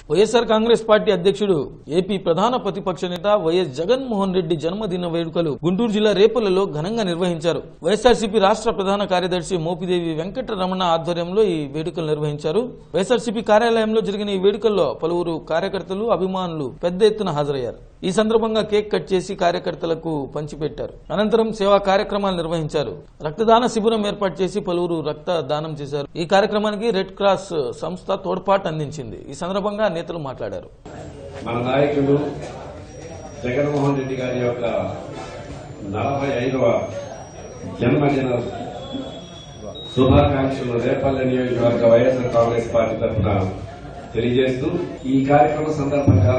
YSR Congress party అధ్యక్షుడు AP ప్రధాన ప్రతిపక్ష నేత వైఎస్ జగన్మోహన్ రెడ్డి జన్మదిన వేడుకలు గుంటూరు జిల్లా రేపల్లలో ఘనంగా నిర్వహించారు వైఎస్ఆర్సీపీ రాష్ట్ర ప్రధాన కార్యదర్శి మోపిదేవి వెంకటరమణ ఆధ్వర్యంలో ఈ వేడుకలు నిర్వహించారు వైఎస్ఆర్సీపీ కార్యాలయంలో జరిగిన ఈ వేడుకల్లో పలువురు కార్యకర్తలు అభిమానులు పెద్ద ఎత్తున హాజరయ్యారు ఈ సందర్భంగా కేక్ కట్ చేసి కార్యకర్తలకు పంచిపెట్టారు అనంతరం సేవా కార్యక్రమాలు నిర్వహించారు రక్తదాన శిబిరం ఏర్పాటు చేసి పలువురు రక్త దానం చేశారు ఈ కార్యక్రమానికి రెడ్ క్రాస్ సంస్థ తోడ్పాటు అందించింది ఈ సందర్భంగా నేతలు మాట్లాడారు మన నాయకులు జగన్మోహన్ రెడ్డి గారి యొక్క నలభై ఐదవ జన్మదిన శుభాకాంక్షలు రేపల్లె నియోజకవర్గ వైఎస్ఆర్ కాంగ్రెస్ పార్టీ తరఫున తెలియజేస్తూ ఈ కార్యక్రమం సందర్భంగా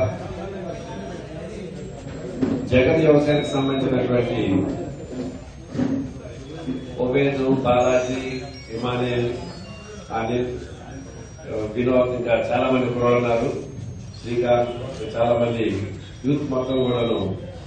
జగన్ వ్యవసాయానికి సంబంధించినటువంటి ఒబేదు బాలాజీ ఇమానియల్ అనిల్ వినోద్ ఇంకా చాలా మంది కూడా ఉన్నారు శ్రీకాంత్ చాలా మంది యూత్ మొత్తం కూడాను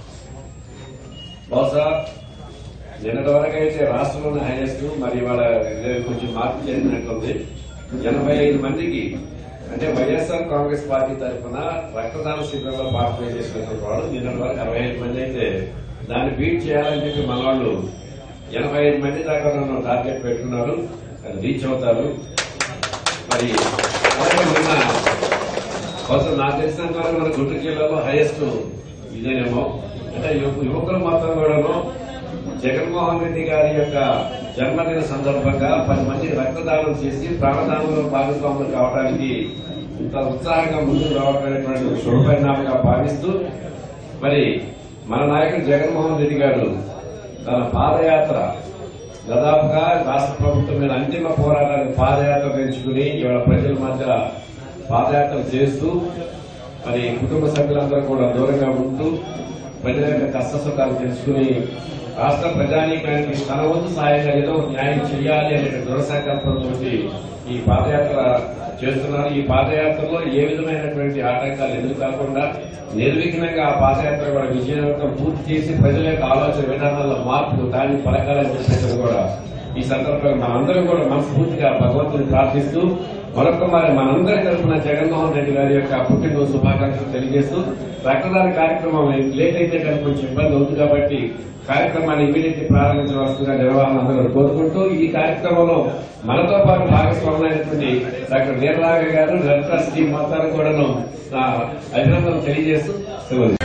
బహుశా నిన్నటి వరకు అయితే రాష్ట్రంలోనే హైయెస్ట్ మరి ఇవాళ ఇదే కొంచెం మార్పు చెందినట్లుంది ఎనభై ఐదు మందికి అంటే వైఎస్ఆర్ కాంగ్రెస్ పార్టీ తరఫున రక్తదాన శిబిరంలో పార్టిసిపేట్ చేసినటువంటి వాళ్ళు నిన్నటి వరకు అరవై ఐదు మంది అయితే దాన్ని బీట్ చేయాలని చెప్పి మన వాళ్ళు ఎనభై ఐదు మంది దాకా నన్ను టార్గెట్ పెట్టుకున్నారు అది రీచ్ అవుతారు మరి అలాగే మొన్న బహుశా నాకు తెలిసినంత వరకు మన గుంటూరు జిల్లాలో హైయెస్ట్ ఇదేనేమో అంటే యువ- యువకులు మొత్తం కూడాను జగన్మోహన్ రెడ్డి గారి యొక్క జన్మదిన సందర్భంగా పది మంది రక్తదానం చేసి ప్రాణదానంలో భాగస్వాములు కావడానికి ఇంత ఉత్సాహంగా ముందుకు రావడం అనేటువంటి శుభపరిణామంగా భావిస్తూ మరి మన నాయకుడు జగన్మోహన్ రెడ్డి గారు తన పాదయాత్ర దాదాపుగా రాష్ట్ర ప్రభుత్వం మీద అంతిమ పోరాటానికి పాదయాత్ర పెంచుకుని ఇవాళ ప్రజల మధ్య పాదయాత్ర చేస్తూ మరి కుటుంబ సభ్యులందరూ కూడా దూరంగా ఉంటూ ప్రజల యొక్క కష్ట సుఖాలు తెలుసుకుని రాష్ట్ర ప్రజానీకానికి తన వంతు సాయంగా ఏదో న్యాయం చేయాలి అనే దృఢ సంకల్పంతో ఈ పాదయాత్ర చేస్తున్నారు ఈ పాదయాత్రలో ఏ విధమైనటువంటి ఆటంకాలు ఎదురు కాకుండా నిర్విఘ్నంగా ఆ పాదయాత్ర కూడా విజయవంతం పూర్తి చేసి ప్రజల యొక్క ఆలోచన విధానాల్లో మార్పులు దాన్ని పలకాలని చెప్పేసి కూడా ఈ సందర్భంగా మనందరం కూడా మనస్ఫూర్తిగా భగవంతుని ప్రార్థిస్తూ మరొక మరి మనందరి తరఫున జగన్మోహన్ రెడ్డి గారి యొక్క పుట్టినరోజు శుభాకాంక్షలు తెలియజేస్తూ రక్తదాన కార్యక్రమం లేట్ అయితే కనుక కొంచెం ఇబ్బంది అవుతుంది కాబట్టి కార్యక్రమాన్ని ఇమీడియట్ ప్రారంభించవలసిందిగా నిర్వహణ అందరూ కోరుకుంటూ ఈ కార్యక్రమంలో మనతో పాటు భాగస్వామైనటువంటి డాక్టర్ వీరరాఘ గారు రెడ్ క్రాస్ టీం మొత్తాన్ని కూడాను నా అభినందనలు తెలియజేస్తూ సెలవు